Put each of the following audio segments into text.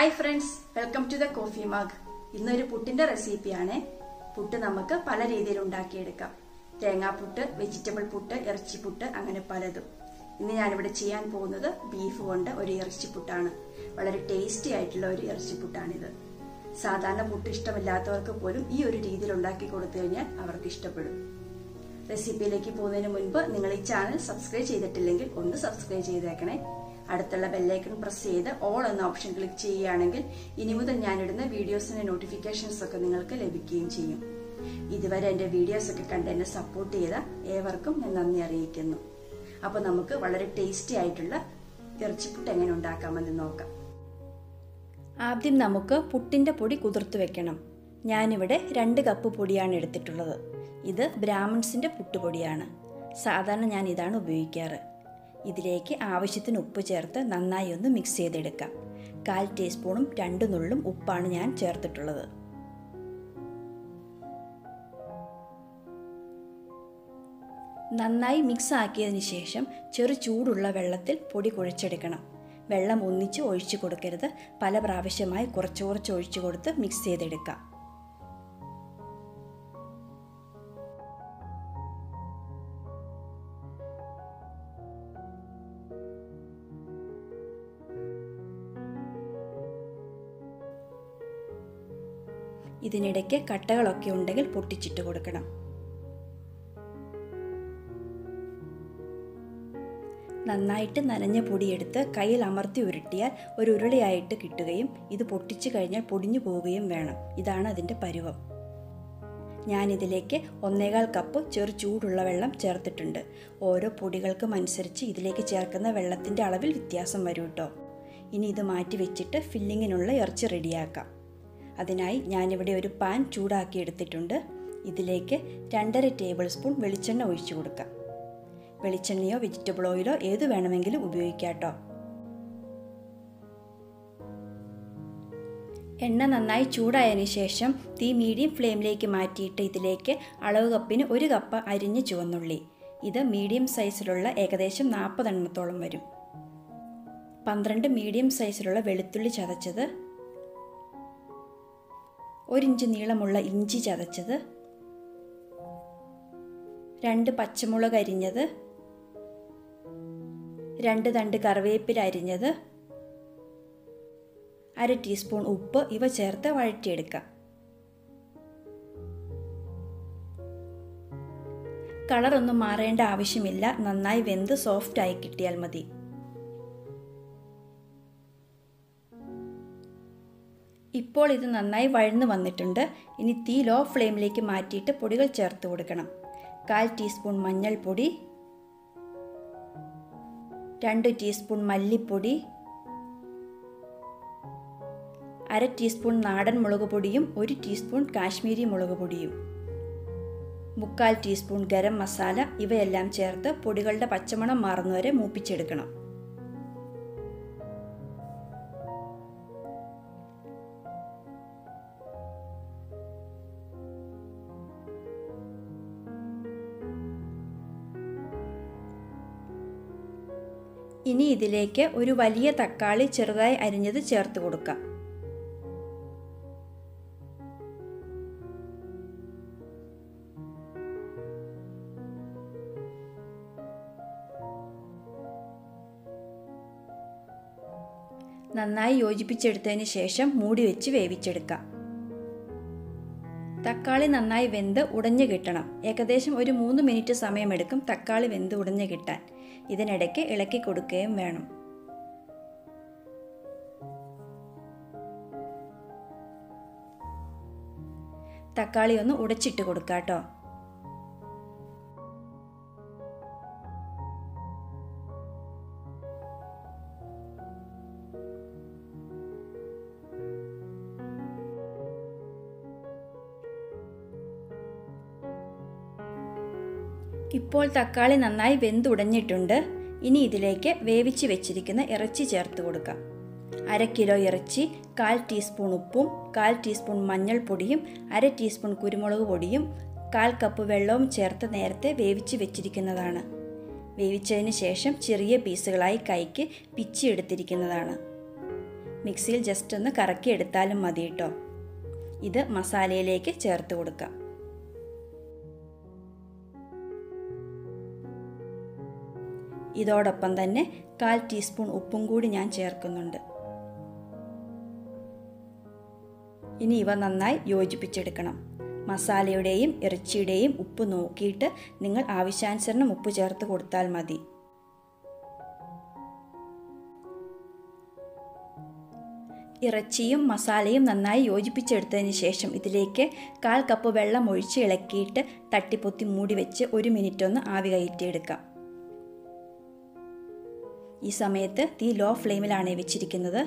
hi friends welcome to the coffee mug ഇന്നൊരു പുട്ടിന്റെ റെസിപ്പിയാണ് പുട്ട് നമുക്ക് പല രീതിയിൽ ഉണ്ടാക്കിയെടുക്കാം തേങ്ങാപ്പുട്ട് വെജിറ്റബിൾ പുട്ട് ഇറച്ചിപ്പുട്ട് അങ്ങനെ പലതും ഇന്ന് ഞാനിവിടെ ചെയ്യാൻ പോകുന്നത് ബീഫ് കൊണ്ട് ഒരു ഇറച്ചിപ്പുട്ടാണ് വളരെ ടേസ്റ്റി ആയിട്ടുള്ള ഒരു ഇറച്ചിപ്പുട്ടാണിത് സാധാരണ പുട്ട് ഇഷ്ടമില്ലാത്തവർക്ക് പോലും ഈ ഒരു രീതിയിൽ ഉണ്ടാക്കി കൊടുത്തു കഴിഞ്ഞാൽ അവർക്ക് ഇഷ്ടപ്പെടും റെസിപ്പിയിലേക്ക് പോകുന്നതിന് മുൻപ് നിങ്ങൾ ഈ ചാനൽ സബ്സ്ക്രൈബ് ചെയ്തിട്ടില്ലെങ്കിൽ ഒന്ന് സബ്സ്ക്രൈബ് ചെയ്തേക്കണേ അടുത്തുള്ള ബെല്ലൈക്കൺ പ്രസ് ചെയ്ത് ഓൾ എന്ന ഓപ്ഷൻ ക്ലിക്ക് ചെയ്യുകയാണെങ്കിൽ ഇനി മുതൽ ഞാനിടുന്ന വീഡിയോസിന്റെ നോട്ടിഫിക്കേഷൻസ് ഒക്കെ നിങ്ങൾക്ക് ലഭിക്കുകയും ചെയ്യും ഇതുവരെ എന്റെ വീഡിയോസ് ഒക്കെ കണ്ട് എന്നെ സപ്പോർട്ട് ചെയ്ത ഏവർക്കും ഞാൻ നന്ദി അറിയിക്കുന്നു അപ്പോൾ നമുക്ക് വളരെ ടേസ്റ്റി ആയിട്ടുള്ള ഇറച്ചിപ്പുട്ട് എങ്ങനെ ഉണ്ടാക്കാമെന്ന് നോക്കാം ആദ്യം നമുക്ക് പുട്ടിന്റെ പൊടി കുതിർത്ത് വെക്കണം ഞാനിവിടെ രണ്ട് കപ്പ് പൊടിയാണ് എടുത്തിട്ടുള്ളത് ഇത് ബ്രാഹ്മിൺസിന്റെ പുട്ടുപൊടിയാണ് സാധാരണ ഞാൻ ഇതാണ് ഉപയോഗിക്കാറ് ഇതിലേക്ക് ആവശ്യത്തിന് ഉപ്പ് ചേർത്ത് നന്നായി ഒന്ന് മിക്സ് ചെയ്തെടുക്കാം കാൽ ടീസ്പൂണും രണ്ട് നുള്ളും ഉപ്പാണ് ഞാൻ ചേർത്തിട്ടുള്ളത് നന്നായി മിക്സ് ആക്കിയതിന് ശേഷം ചെറു ചൂടുള്ള വെള്ളത്തിൽ പൊടി കുഴച്ചെടുക്കണം വെള്ളം ഒന്നിച്ച് ഒഴിച്ചു കൊടുക്കരുത് പല പ്രാവശ്യമായി കുറച്ച് കുറച്ച് ഒഴിച്ചു കൊടുത്ത് മിക്സ് ചെയ്തെടുക്കാം ഇതിനിടയ്ക്ക് കട്ടകളൊക്കെ ഉണ്ടെങ്കിൽ പൊട്ടിച്ചിട്ട് കൊടുക്കണം നന്നായിട്ട് നനഞ്ഞ പൊടിയെടുത്ത് കയ്യിൽ അമർത്തി ഉരുട്ടിയാൽ ഒരു ഉരുളയായിട്ട് കിട്ടുകയും ഇത് പൊട്ടിച്ചു കഴിഞ്ഞാൽ പൊടിഞ്ഞു പോവുകയും വേണം ഇതാണ് അതിൻ്റെ പരുവം ഞാനിതിലേക്ക് ഒന്നേകാൽ കപ്പ് ചെറു ചൂടുള്ള വെള്ളം ചേർത്തിട്ടുണ്ട് ഓരോ പൊടികൾക്കും അനുസരിച്ച് ഇതിലേക്ക് ചേർക്കുന്ന വെള്ളത്തിൻ്റെ അളവിൽ വ്യത്യാസം വരും കേട്ടോ ഇനി ഇത് മാറ്റി വെച്ചിട്ട് ഫില്ലിങ്ങിനുള്ള ഇറച്ചി റെഡിയാക്കാം അതിനായി ഞാനിവിടെ ഒരു പാൻ ചൂടാക്കി എടുത്തിട്ടുണ്ട് ഇതിലേക്ക് രണ്ടര ടേബിൾ സ്പൂൺ വെളിച്ചെണ്ണ ഒഴിച്ചു കൊടുക്കാം വെളിച്ചെണ്ണയോ വെജിറ്റബിൾ ഓയിലോ ഏത് വേണമെങ്കിലും ഉപയോഗിക്കാം കേട്ടോ എണ്ണ നന്നായി ചൂടായതിനു ശേഷം തീ മീഡിയം ഫ്ലെയിമിലേക്ക് മാറ്റിയിട്ട് ഇതിലേക്ക് അളവ് കപ്പിന് ഒരു കപ്പ് അരിഞ്ഞ് ചുവന്നുള്ളി ഇത് മീഡിയം സൈസിലുള്ള ഏകദേശം നാൽപ്പതെണ്ണത്തോളം വരും പന്ത്രണ്ട് മീഡിയം സൈസിലുള്ള വെളുത്തുള്ളി ചതച്ചത് ഒരിഞ്ച് നീളമുള്ള ഇഞ്ചി ചതച്ചത് രണ്ട് പച്ചമുളക് അരിഞ്ഞത് രണ്ട് തണ്ട് കറിവേപ്പില അരിഞ്ഞത് അര ടീസ്പൂൺ ഉപ്പ് ഇവ ചേർത്ത് വഴറ്റിയെടുക്കാം കളറൊന്നും മാറേണ്ട ആവശ്യമില്ല നന്നായി വെന്ത് സോഫ്റ്റ് ആയി കിട്ടിയാൽ മതി ഇപ്പോൾ ഇത് നന്നായി വഴന്നു വന്നിട്ടുണ്ട് ഇനി തീ ലോ ഫ്ലെയിമിലേക്ക് മാറ്റിയിട്ട് പൊടികൾ ചേർത്ത് കൊടുക്കണം കാൽ ടീസ്പൂൺ മഞ്ഞൾപ്പൊടി രണ്ട് ടീസ്പൂൺ മല്ലിപ്പൊടി അര ടീസ്പൂൺ നാടൻ മുളക് പൊടിയും ഒരു ടീസ്പൂൺ കാശ്മീരി മുളക് പൊടിയും മുക്കാൽ ടീസ്പൂൺ ഗരം മസാല ഇവയെല്ലാം ചേർത്ത് പൊടികളുടെ പച്ചമണം മാറുന്നവരെ മൂപ്പിച്ചെടുക്കണം ഇനി ഇതിലേക്ക് ഒരു വലിയ തക്കാളി ചെറുതായി അരിഞ്ഞത് ചേർത്ത് കൊടുക്കാം നന്നായി യോജിപ്പിച്ചെടുത്തതിന് ശേഷം മൂടി വെച്ച് വേവിച്ചെടുക്കാം തക്കാളി നന്നായി വെന്ത് ഉടഞ്ഞു കിട്ടണം ഏകദേശം ഒരു മൂന്ന് മിനിറ്റ് സമയമെടുക്കും തക്കാളി വെന്ത് ഉടഞ്ഞു കിട്ടാൻ ഇതിനിടയ്ക്ക് ഇളക്കി കൊടുക്കുകയും വേണം തക്കാളി ഒന്ന് ഉടച്ചിട്ട് കൊടുക്കാം കേട്ടോ ഇപ്പോൾ തക്കാളി നന്നായി വെന്തുടഞ്ഞിട്ടുണ്ട് ഇനി ഇതിലേക്ക് വേവിച്ച് വെച്ചിരിക്കുന്ന ഇറച്ചി ചേർത്ത് കൊടുക്കാം അര കിലോ ഇറച്ചി കാൽ ടീസ്പൂൺ ഉപ്പും കാൽ ടീസ്പൂൺ മഞ്ഞൾപ്പൊടിയും അര ടീസ്പൂൺ കുരുമുളക് പൊടിയും കാൽ കപ്പ് വെള്ളവും ചേർത്ത് നേരത്തെ വേവിച്ച് വെച്ചിരിക്കുന്നതാണ് വേവിച്ചതിന് ശേഷം ചെറിയ പീസുകളായി കൈക്ക് പിച്ചി എടുത്തിരിക്കുന്നതാണ് മിക്സിയിൽ ജസ്റ്റ് ഒന്ന് കറക്കി എടുത്താലും മതി കേട്ടോ ഇത് മസാലയിലേക്ക് ചേർത്ത് കൊടുക്കാം ഇതോടൊപ്പം തന്നെ കാൽ ടീസ്പൂൺ ഉപ്പും കൂടി ഞാൻ ചേർക്കുന്നുണ്ട് ഇനി ഇവ നന്നായി യോജിപ്പിച്ചെടുക്കണം മസാലയുടെയും ഇറച്ചിയുടെയും ഉപ്പ് നോക്കിയിട്ട് നിങ്ങൾ ആവശ്യാനുസരണം ഉപ്പ് ചേർത്ത് കൊടുത്താൽ മതി ഇറച്ചിയും മസാലയും നന്നായി യോജിപ്പിച്ചെടുത്തതിന് ശേഷം ഇതിലേക്ക് കാൽ കപ്പ് വെള്ളം ഒഴിച്ച് ഇളക്കിയിട്ട് തട്ടിപ്പൊത്തി മൂടി വെച്ച് ഒരു മിനിറ്റ് ഒന്ന് ആവി കയറ്റിയെടുക്കാം ഈ സമയത്ത് തീ ലോ ഫ്ലെയിമിലാണ് വെച്ചിരിക്കുന്നത്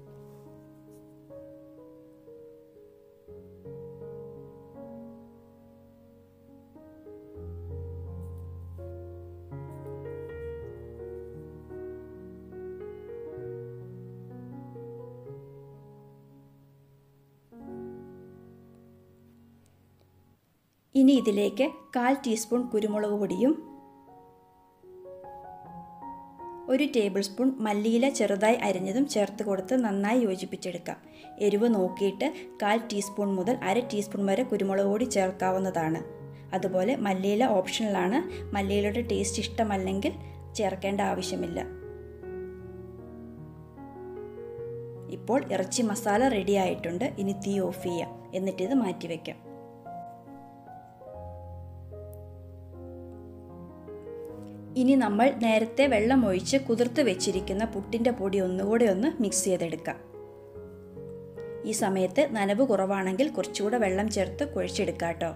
ഇനി ഇതിലേക്ക് കാൽ ടീസ്പൂൺ കുരുമുളക് പൊടിയും ഒരു ടേബിൾ സ്പൂൺ മല്ലിയില ചെറുതായി അരിഞ്ഞതും ചേർത്ത് കൊടുത്ത് നന്നായി യോജിപ്പിച്ചെടുക്കാം എരിവ് നോക്കിയിട്ട് കാൽ ടീസ്പൂൺ മുതൽ അര ടീസ്പൂൺ വരെ കുരുമുളക് പൊടി ചേർക്കാവുന്നതാണ് അതുപോലെ മല്ലിയില ഓപ്ഷണലാണ് മല്ലിയിലയുടെ ടേസ്റ്റ് ഇഷ്ടമല്ലെങ്കിൽ ചേർക്കേണ്ട ആവശ്യമില്ല ഇപ്പോൾ ഇറച്ചി മസാല റെഡി ആയിട്ടുണ്ട് ഇനി തീ ഓഫ് ചെയ്യാം എന്നിട്ടിത് മാറ്റി വയ്ക്കാം ഇനി നമ്മൾ നേരത്തെ വെള്ളം ഒഴിച്ച് കുതിർത്ത് വെച്ചിരിക്കുന്ന പുട്ടിൻ്റെ പൊടി ഒന്നുകൂടെ ഒന്ന് മിക്സ് ചെയ്തെടുക്കാം ഈ സമയത്ത് നനവ് കുറവാണെങ്കിൽ കുറച്ചുകൂടെ വെള്ളം ചേർത്ത് കുഴച്ചെടുക്കാം കേട്ടോ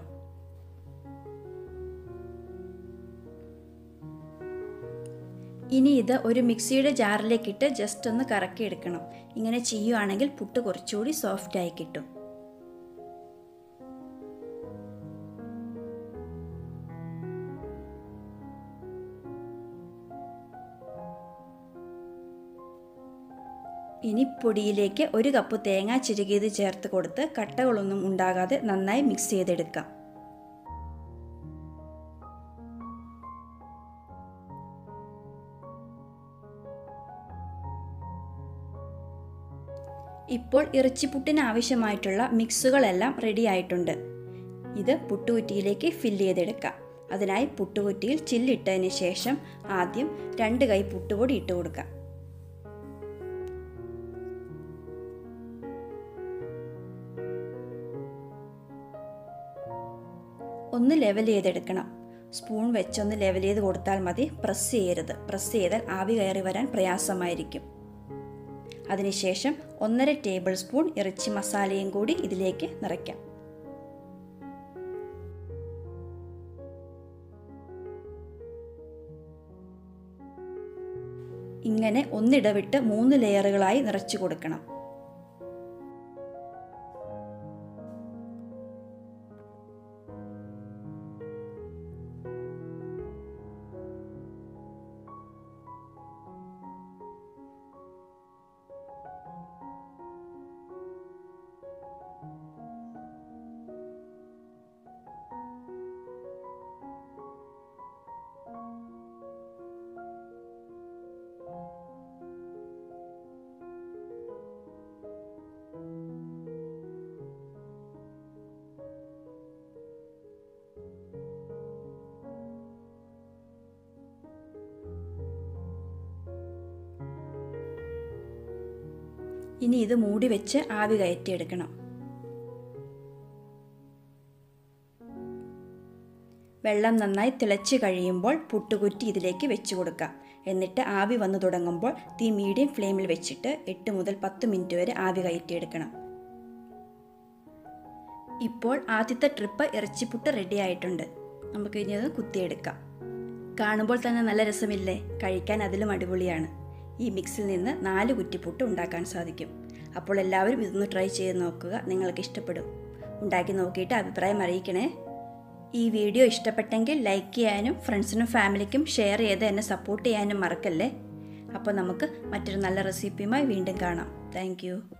ഇനി ഇത് ഒരു മിക്സിയുടെ ജാറിലേക്കിട്ട് ജസ്റ്റ് ഒന്ന് കറക്കിയെടുക്കണം ഇങ്ങനെ ചെയ്യുവാണെങ്കിൽ പുട്ട് കുറച്ചുകൂടി സോഫ്റ്റായി കിട്ടും ഇനി പൊടിയിലേക്ക് ഒരു കപ്പ് തേങ്ങ ചിരുകിയത് ചേർത്ത് കൊടുത്ത് കട്ടകളൊന്നും ഉണ്ടാകാതെ നന്നായി മിക്സ് ചെയ്തെടുക്കാം ഇപ്പോൾ ഇറച്ചിപ്പുട്ടിന് ആവശ്യമായിട്ടുള്ള മിക്സുകളെല്ലാം റെഡി ആയിട്ടുണ്ട് ഇത് പുട്ടുകുറ്റിയിലേക്ക് ഫില്ല് ചെയ്തെടുക്കാം അതിനായി പുട്ടുകുറ്റിയിൽ ചില്ലിട്ടതിന് ശേഷം ആദ്യം രണ്ട് കൈ പുട്ടുപൊടി ഇട്ട് കൊടുക്കാം ഒന്ന് ലെവൽ ചെയ്തെടുക്കണം സ്പൂൺ വെച്ചൊന്ന് ലെവൽ ചെയ്ത് കൊടുത്താൽ മതി പ്രസ് ചെയ്യരുത് പ്രസ് ചെയ്താൽ ആവി കയറി വരാൻ പ്രയാസമായിരിക്കും അതിനുശേഷം ഒന്നര ടേബിൾ സ്പൂൺ ഇറച്ചി മസാലയും കൂടി ഇതിലേക്ക് നിറയ്ക്കാം ഇങ്ങനെ ഒന്നിടവിട്ട് മൂന്ന് ലെയറുകളായി നിറച്ചു കൊടുക്കണം ഇനി ഇത് മൂടി വെച്ച് ആവി കയറ്റിയെടുക്കണം വെള്ളം നന്നായി തിളച്ച് കഴിയുമ്പോൾ പുട്ടുകുറ്റി ഇതിലേക്ക് വെച്ച് കൊടുക്കാം എന്നിട്ട് ആവി വന്നു തുടങ്ങുമ്പോൾ തീ മീഡിയം ഫ്ലെയിമിൽ വെച്ചിട്ട് എട്ട് മുതൽ പത്ത് മിനിറ്റ് വരെ ആവി കയറ്റിയെടുക്കണം ഇപ്പോൾ ആദ്യത്തെ ട്രിപ്പ് ഇറച്ചിപ്പുട്ട് റെഡി ആയിട്ടുണ്ട് നമുക്ക് ഇനി അത് കുത്തിയെടുക്കാം കാണുമ്പോൾ തന്നെ നല്ല രസമില്ലേ കഴിക്കാൻ അതിലും അടിപൊളിയാണ് ഈ മിക്സിൽ നിന്ന് നാല് കുറ്റിപ്പുട്ട് ഉണ്ടാക്കാൻ സാധിക്കും അപ്പോൾ എല്ലാവരും ഇതൊന്ന് ട്രൈ ചെയ്ത് നോക്കുക നിങ്ങൾക്ക് ഇഷ്ടപ്പെടും ഉണ്ടാക്കി നോക്കിയിട്ട് അഭിപ്രായം അറിയിക്കണേ ഈ വീഡിയോ ഇഷ്ടപ്പെട്ടെങ്കിൽ ലൈക്ക് ചെയ്യാനും ഫ്രണ്ട്സിനും ഫാമിലിക്കും ഷെയർ ചെയ്ത് എന്നെ സപ്പോർട്ട് ചെയ്യാനും മറക്കല്ലേ അപ്പോൾ നമുക്ക് മറ്റൊരു നല്ല റെസിപ്പിയുമായി വീണ്ടും കാണാം താങ്ക്